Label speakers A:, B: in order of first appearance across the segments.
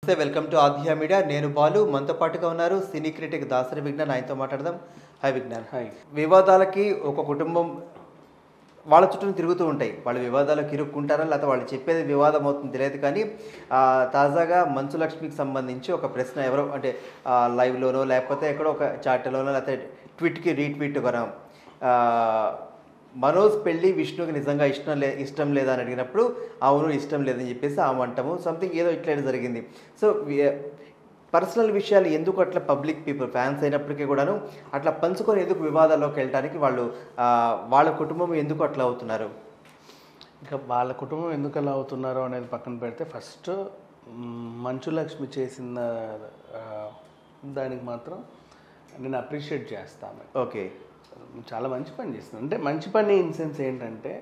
A: నమస్తే welcome to ఆధ్యా media నేను బాలు మనతో పాటుగా ఉన్నారు సినీ క్రిటిక్ దాసరి విజ్ఞాన్ ఆయనతో మాట్లాడదాం హాయ్ విజ్ఞాన్
B: హాయ్
A: వివాదాలకి ఒక కుటుంబం వాళ్ళ చుట్టూ తిరుగుతూ ఉంటాయి వాళ్ళు వివాదాలకు ఇరుక్కుంటారా లేకపోతే వాళ్ళు చెప్పేది వివాదం అవుతుంది తెలియదు కానీ ఆ, తాజాగా మంచు లక్ష్మికి సంబంధించి ఒక ప్రశ్న ఎవరో అంటే ఆ, లైవ్లోనో లేకపోతే ఎక్కడో ఒక చాట్లోనో లేకపోతే ట్వీట్కి రీట్వీట్ మనం ఆ, మనోజ్ పెళ్ళి విష్ణుకి నిజంగా ఇష్టం లే ఇష్టం లేదా అని అడిగినప్పుడు అవును ఇష్టం లేదని చెప్పేసి ఆమె అంటాము సంథింగ్ ఏదో ఇట్లా జరిగింది సో పర్సనల్ విషయాలు ఎందుకు అట్లా పబ్లిక్ పీపుల్ ఫ్యాన్స్ అయినప్పటికీ కూడాను అట్లా పంచుకొని ఎందుకు వివాదాల్లోకి వెళ్ళడానికి వాళ్ళు ఆ, వాళ్ళ కుటుంబం ఎందుకు అట్లా అవుతున్నారు
B: ఇంకా వాళ్ళ కుటుంబం ఎందుకు అలా అవుతున్నారో అనేది పక్కన పెడితే ఫస్ట్ మంచు లక్ష్మి చేసిన ఆ, దానికి మాత్రం నేను అప్రిషియేట్ చేస్తాను
A: ఓకే
B: చాలా మంచి పని చేస్తుంది అంటే మంచి పని ఇన్ సెన్స్ ఏంటంటే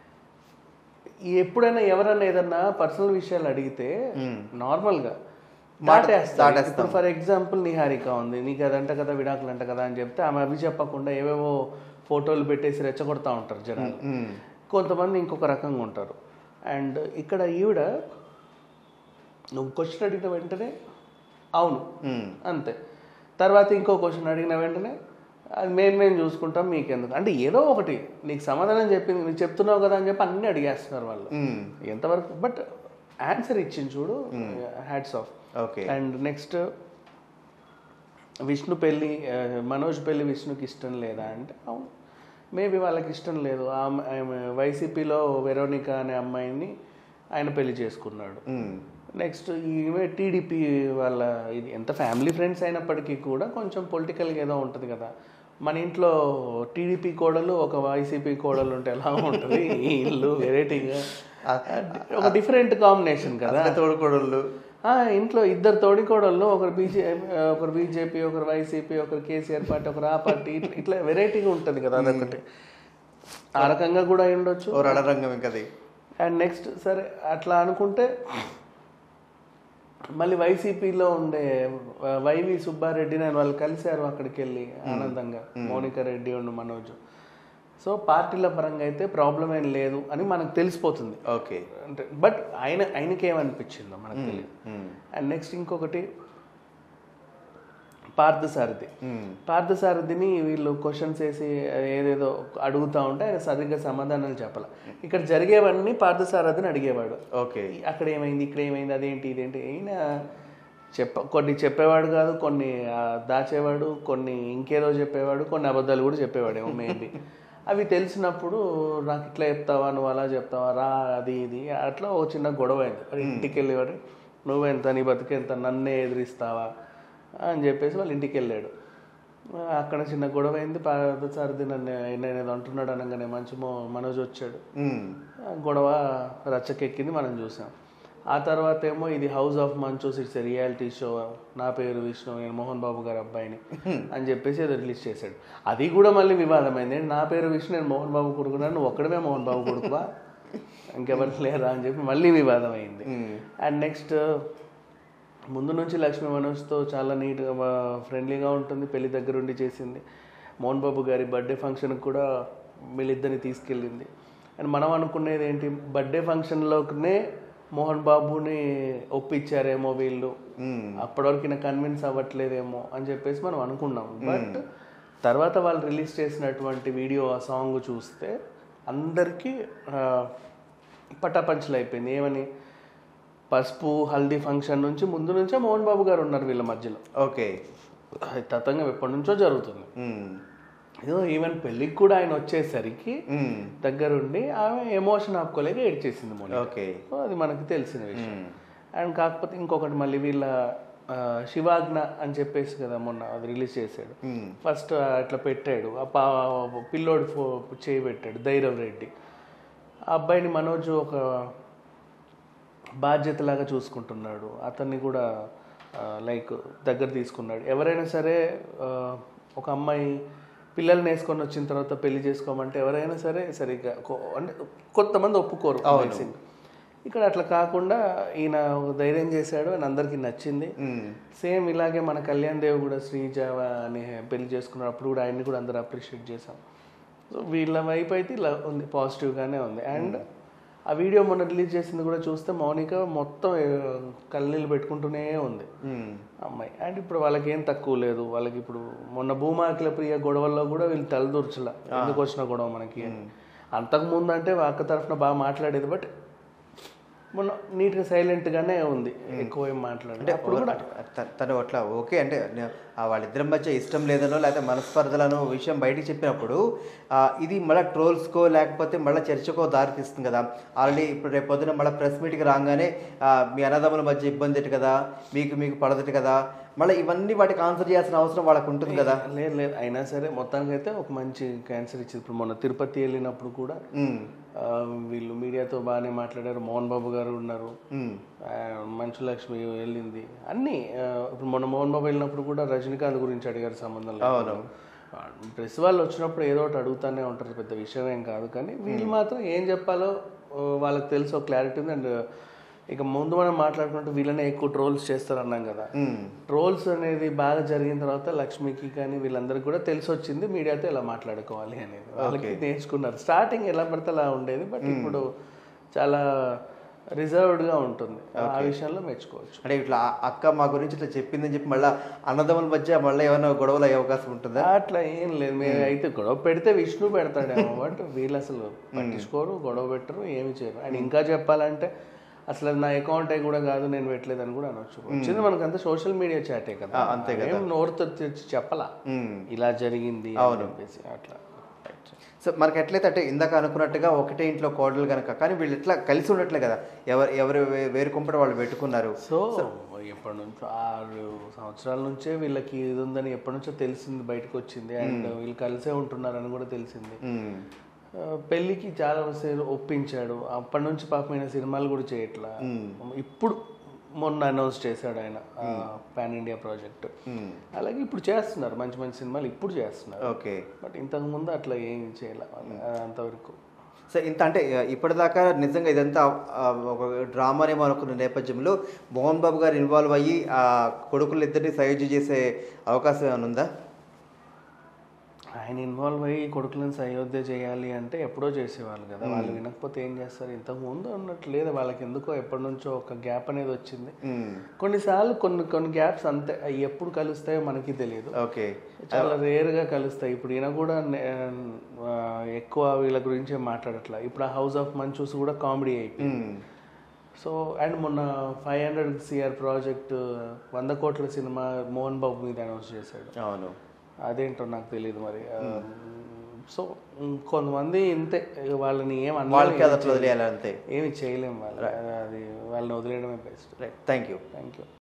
B: ఎప్పుడైనా ఎవరైనా ఏదన్నా పర్సనల్ విషయాలు అడిగితే నార్మల్గా దాటేస్తారు
A: దాటేస్తాం.
B: ఇప్పుడు ఫర్ ఎగ్జాంపుల్ నిహారిక ఉంది నీకు అదంట కదా విడాకులు అంట కదా అని చెప్తే ఆమె అవి చెప్పకుండా ఏవేవో ఫోటోలు పెట్టేసి రెచ్చగొడతా ఉంటారు జనాలు కొంతమంది ఇంకొక రకంగా ఉంటారు అండ్ ఇక్కడ ఈవిడ నువ్వు క్వశ్చన్ అడిగిన వెంటనే అవును అంతే తర్వాత ఇంకో క్వశ్చన్ అడిగిన వెంటనే అది మేము మేము చూసుకుంటాం మీకెందుకు అంటే ఏదో ఒకటి నీకు సమాధానం చెప్పింది నీకు చెప్తున్నావు కదా అని చెప్పి అన్నీ అడిగేస్తున్నారు వాళ్ళు ఎంతవరకు బట్ ఆన్సర్ ఇచ్చింది చూడు hats off
A: okay
B: and next Vishnu పెళ్ళి ఆ, మనోజ్ పెళ్ళి విష్ణుకి ఇష్టం లేదా అంటే అవును మేబీ వాళ్ళకి ఇష్టం లేదు ఆమె ఆమె వైసీపీలో వెరోనికా అనే అమ్మాయిని ఆయన పెళ్లి చేసుకున్నాడు నెక్స్ట్ ఈమె టీడీపీ వాళ్ళ ఇది ఎంత ఫ్యామిలీ ఫ్రెండ్స్ అయినప్పటికీ కూడా కొంచెం పొలిటికల్గా ఏదో ఉంటుంది కదా మన ఇంట్లో టీడీపీ కోడలు ఒక వైసీపీ కోడలు ఉంటే ఎలా ఉంటుంది ఈ ఇల్లు వెరైటీగా ఒక డిఫరెంట్ కాంబినేషన్ కదా
A: తోడుకోడళ్ళు
B: ఆ, ఇంట్లో ఇద్దరు తోడికోడళ్ళు ఒకరు బీజే ఒకరు బీజేపీ ఒకరు వైసీపీ ఒకరు కేసీఆర్ పార్టీ ఒకరు ఆ పార్టీ ఇట్లా ఇట్లా వెరైటీగా ఉంటుంది కదా అదొకటి ఆ రకంగా కూడా అయి ఉండొచ్చు
A: ఓ రణరంగం ఇంకది
B: అండ్ నెక్స్ట్ సరే అట్లా అనుకుంటే మళ్ళీ వైసీపీలో ఉండే ఆ, వైవి సుబ్బారెడ్డి నేను వాళ్ళు కలిశారు అక్కడికి వెళ్ళి ఆనందంగా మౌనిక రెడ్డి ఉండు మనోజ్ సో పార్టీల పరంగా అయితే ప్రాబ్లం ఏం లేదు అని మనకు తెలిసిపోతుంది
A: ఓకే
B: అంటే బట్ ఆయన ఆయనకి ఏమనిపించిందో మనకు తెలియదు అండ్ నెక్స్ట్ ఇంకొకటి పార్థసారథి పార్థసారథిని వీళ్ళు క్వశ్చన్స్ వేసి ఏదేదో అడుగుతా ఉంటే ఆయన సరిగ్గా సమాధానాలు చెప్పాలి ఇక్కడ జరిగేవన్నీ పార్థసారథిని అడిగేవాడు
A: ఓకే
B: అక్కడ ఏమైంది ఇక్కడ ఏమైంది అదేంటి ఇదేంటి అయినా చెప్ప కొన్ని చెప్పేవాడు కాదు కొన్ని ఆ, దాచేవాడు కొన్ని ఇంకేదో చెప్పేవాడు కొన్ని అబద్ధాలు కూడా చెప్పేవాడేమో మేబీ అవి తెలిసినప్పుడు నాకు ఇట్లా చెప్తావా నువ్వు అలా చెప్తావా రా అది ఇది అట్లా ఒక చిన్న గొడవ అయింది మరి ఇంటికి వెళ్ళేవాడు నువ్వెంత నీ బతికెంత నన్నే ఎదిరిస్తావా అని చెప్పేసి వాళ్ళు ఇంటికి వెళ్ళాడు ఆ, అక్కడ చిన్న గొడవ అయింది పార్థసారథి నన్ను నేను ఏదో అంటున్నాడు అనగానే మంచి మో మనోజ్ వచ్చాడు ఆ గొడవ రచ్చకెక్కింది మనం చూసాం ఆ తర్వాత ఏమో ఇది house of Manchus it's reality show నా పేరు విష్ణు నేను మోహన్ బాబు గారి అబ్బాయిని అని చెప్పేసి ఏదో రిలీజ్ చేశాడు అది కూడా మళ్ళీ వివాదమైంది ఏంటి నా పేరు విష్ణు నేను మోహన్ బాబు కొడుకున్నాను నువ్వు ఒక్కడమే మోహన్ బాబు కొడుకువా ఇంకెవరు లేరా అని చెప్పి మళ్ళీ వివాదం అయింది అండ్ నెక్స్ట్ ముందు నుంచి లక్ష్మీ మనోజ్తో చాలా నీట్గా ఫ్రెండ్లీగా ఉంటుంది పెళ్లి దగ్గరుండి చేసింది మోహన్ బాబు గారి బర్త్డే ఫంక్షన్కి కూడా వీళ్ళిద్దరిని తీసుకెళ్ళింది అండ్ మనం అనుకునేది ఏంటి బర్త్డే ఫంక్షన్లోనే మోహన్ బాబుని ఒప్పించారేమో వీళ్ళు అప్పటివరకు ఈయన కన్విన్స్ అవ్వట్లేదేమో అని చెప్పేసి మనం అనుకున్నాం బట్ తర్వాత వాళ్ళు రిలీజ్ చేసినటువంటి వీడియో ఆ సాంగ్ చూస్తే అందరికీ ఆ, పటాపంచలు అయిపోయింది ఏమని పసుపు హల్దీ ఫంక్షన్ నుంచి ముందు నుంచే మోహన్ బాబు గారు ఉన్నారు వీళ్ళ మధ్యలో
A: ఓకే
B: అది తతంగం ఎప్పటి నుంచో జరుగుతుంది ఏదో ఈవెన్ పెళ్ళికి కూడా ఆయన వచ్చేసరికి దగ్గరుండి ఆమె ఎమోషన్ ఆపుకోలేక ఏడ్చేసింది మోని
A: ఓకే
B: సో అది మనకి తెలిసిన విషయం అండ్ కాకపోతే ఇంకొకటి మళ్ళీ వీళ్ళ ఆ, శివాజ్ఞ అని చెప్పేసి కదా మొన్న అది రిలీజ్ చేశాడు ఫస్ట్ అట్లా పెట్టాడు ఆ పా పిల్లోడు ఫో చేయి పెట్టాడు ధైరవ్ రెడ్డి ఆ అబ్బాయిని మనోజ్ ఒక బాధ్యతలాగా చూసుకుంటున్నాడు అతన్ని కూడా లైక్ దగ్గర తీసుకున్నాడు ఎవరైనా సరే ఆ, ఒక అమ్మాయి పిల్లల్ని వేసుకొని వచ్చిన తర్వాత పెళ్లి చేసుకోమంటే ఎవరైనా సరే సరిగ్గా కొ- అంటే కొంతమంది ఒప్పుకోరు basic. ఇక్కడ అట్లా కాకుండా ఈయన ఒక ధైర్యం చేశాడు అని అందరికీ నచ్చింది సేమ్ ఇలాగే మన కళ్యాణ్ దేవ్ కూడా శ్రీజ అని పెళ్లి చేసుకున్నప్పుడు కూడా ఆయన్ని కూడా అందరూ అప్రిషియేట్ చేశాం సో వీళ్ళ వైపు అయితే ఇలా ఉంది పాజిటివ్గానే ఉంది అండ్ ఆ వీడియో మొన్న రిలీజ్ చేసింది కూడా చూస్తే మౌనిక మొత్తం ఏ, కళ్ళనీళ్ళు పెట్టుకుంటూనే ఉంది
A: ఉమ్.
B: అమ్మాయి అండ్ ఇప్పుడు వాళ్ళకి ఏం తక్కువ లేదు వాళ్ళకి ఇప్పుడు మొన్న భూమాకిల ప్రియ గొడవల్లో కూడా వీళ్ళు తలదూర్చల ఎందుకు వచ్చిన గొడవ మనకి అని. అంతకు ముందు అంటే అక్క తరఫున బాగా మాట్లాడేది బట్ మొన్న నీట్గా సైలెంట్గానే ఉంది ఎక్కువ ఏం మాట్లాడేది అప్పుడు కూడా
A: త- తను అట్లా ఓకే అంటే నే- ఆ వాళ్ళిద్దరి మధ్య ఇష్టం లేదనో లేకపోతే మనస్పర్ధలను విషయం బయటికి చెప్పినప్పుడు ఆ, ఇది మళ్ళీ ట్రోల్స్కో లేకపోతే మళ్ళీ చర్చకో దారితీస్తుంది కదా ఆల్రెడీ ఇప్పుడు రేపు పొద్దున మళ్ళీ ప్రెస్ మీట్కి రాగానే ఆ, మీ అన్నదమ్ముల మధ్య ఇబ్బంది ఏంటి కదా మీకు మీకు పడదటి కదా మళ్ళీ ఇవన్నీ వాటికి ఆన్సర్ చేయాల్సిన అవసరం వాళ్ళకు ఉంటుంది కదా
B: లేదు లేదు అయినా సరే మొత్తానికైతే ఒక మంచి క్యాన్సర్ ఇచ్చింది ఇప్పుడు మొన్న తిరుపతి వెళ్ళినప్పుడు కూడా
A: ఉమ్,
B: ఆ, వీళ్ళు మీడియాతో బాగానే మాట్లాడారు మోహన్ బాబు గారు ఉన్నారు
A: ఉమ్,
B: ఆ, మంచు లక్ష్మి వెళ్ళింది అన్నీ ఆ, ఇప్పుడు మొన్న మోహన్ బాబు వెళ్ళినప్పుడు కూడా రజనీకాంత్ గురించి అడిగారు సంబంధం లేదు ప్రెస్ వాళ్ళు వచ్చినప్పుడు ఏదో ఒకటి అడుగుతానే ఉంటారు పెద్ద విషయం ఏం కాదు కానీ వీళ్ళు మాత్రం ఏం చెప్పాలో ఆ, వాళ్ళకి తెలుసు ఒక క్లారిటీ ఉంది అండ్ ఇక ముందు మనం మాట్లాడుకుంటే వీళ్ళనే ఎక్కువ ట్రోల్స్ చేస్తారు అన్నాం కదా
A: ఉమ్.
B: ట్రోల్స్ అనేది బాగా జరిగిన తర్వాత లక్ష్మికి కానీ వీళ్ళందరికీ కూడా తెలిసి వచ్చింది మీడియాతో ఎలా మాట్లాడుకోవాలి అనేది వాళ్ళకి నేర్చుకున్నారు స్టార్టింగ్ ఎలా పడితే అలా ఉండేది బట్ ఇప్పుడు చాలా రిజర్వ్డ్గా ఉంటుంది ఆ విషయంలో మెచ్చుకోవచ్చు
A: అంటే ఇట్లా ఆ అక్క మా గురించి ఇట్లా చెప్పిందని చెప్పి మళ్ళీ అన్నదమ్ముల మధ్య మళ్ళీ ఏమైనా గొడవలు అయ్యే అవకాశం ఉంటుందా
B: అట్లా ఏం లేదు మేము అయితే గొడవ పెడితే విష్ణు పెడతాడేమో బట్ వీళ్ళు అసలు పట్టించుకోరు గొడవ పెట్టరు ఏమి చేయరు అండ్ ఇంకా చెప్పాలంటే అసలు అది నా అకౌంట్ కూడా కాదు నేను పెట్టలేదని కూడా అనొచ్చు వచ్చింది మనకంతా సోషల్ మీడియా చాటే కదా
A: అంతే
B: ఏం నోరుతో తెచ్చి చెప్పలా
A: ఉమ్.
B: ఇలా జరిగింది అని చెప్పేసి అట్లా
A: సో మనకి ఎట్లయితే అంటే ఇందాక అనుకున్నట్టుగా ఒకటే ఇంట్లో కోడలు కనుక కానీ వీళ్ళు ఎట్లా కలిసి ఉండట్లే కదా ఎవరు ఎవరు వే- వేరు కుంపట వాళ్ళు పెట్టుకున్నారు
B: సో ఎప్పటి నుంచో ఆరు సంవత్సరాల నుంచే వీళ్ళకి ఇది ఉందని ఎప్పటి నుంచో తెలిసింది బయటకు వచ్చింది అండ్ వీళ్ళు కలిసే ఉంటున్నారని కూడా తెలిసింది
A: ఉమ్.
B: ఆ, పెళ్ళికి చాలా సేపు ఒప్పించాడు అప్పటి నుంచి పాపం ఆయన సినిమాలు కూడా చేయట్లా ఇప్పుడు మొన్న అనౌన్స్ చేశాడు ఆయన పాన్ ఇండియా ప్రాజెక్ట్
A: ఉమ్.
B: అలాగే ఇప్పుడు చేస్తున్నారు మంచి మంచి సినిమాలు ఇప్పుడు చేస్తున్నారు
A: ఓకే
B: బట్ ఇంతకు ముందు అట్లా ఏం చేయాలి అంతవరకు
A: సో ఇంత అంటే ఆ, ఇప్పటిదాకా నిజంగా ఇదంతా ఆ, ఒక డ్రామానేమో అనుకున్న నేపథ్యంలో మోహన్ బాబు గారు ఇన్వాల్వ్ అయ్యి ఆ కొడుకులు ఇద్దరిని సయోధ్య చేసే అవకాశం ఏమైనా ఉందా
B: ఆయన ఇన్వాల్వ్ అయ్యి కొడుకులను సయోధ్య చేయాలి అంటే ఎప్పుడో చేసేవాళ్ళు కదా వాళ్ళు వినకపోతే ఏం చేస్తారు ఇంతకు ముందు అన్నట్టు లేదు వాళ్ళకి ఎందుకో ఎప్పటి నుంచో ఒక గ్యాప్ అనేది వచ్చింది
A: ఉమ్.
B: కొన్నిసార్లు కొన్ని కొన్ని గ్యాప్స్ అంతే అవి ఎప్పుడు కలుస్తాయో మనకి తెలియదు
A: ఓకే
B: చాలా రేర్గా కలుస్తాయి ఇప్పుడు ఈయన కూడా నే- ఆ, ఎక్కువ వీళ్ళ గురించే మాట్లాడట్లా ఇప్పుడు ఆ హౌస్ ఆఫ్ మంచూస్ కూడా కామెడీ అయిపోయింది
A: ఉమ్.
B: సో అండ్ మొన్న ఫైవ్ హండ్రెడ్ సిఆర్ ప్రాజెక్ట్ వంద కోట్ల సినిమా మోహన్ బాబు మీద అనౌన్స్ చేశాడు
A: అవును
B: అదేంటో నాకు తెలియదు మరి సో కొంతమంది ఇంతే ఇక వాళ్ళని ఏం
A: వాళ్ళకి
B: అన్నా
A: అది అట్లా వదిలేయాలి అంతే
B: ఏమి చేయలేం వాళ్ళు అది వాళ్ళని వదిలేయడమే best
A: right thank you
B: thank you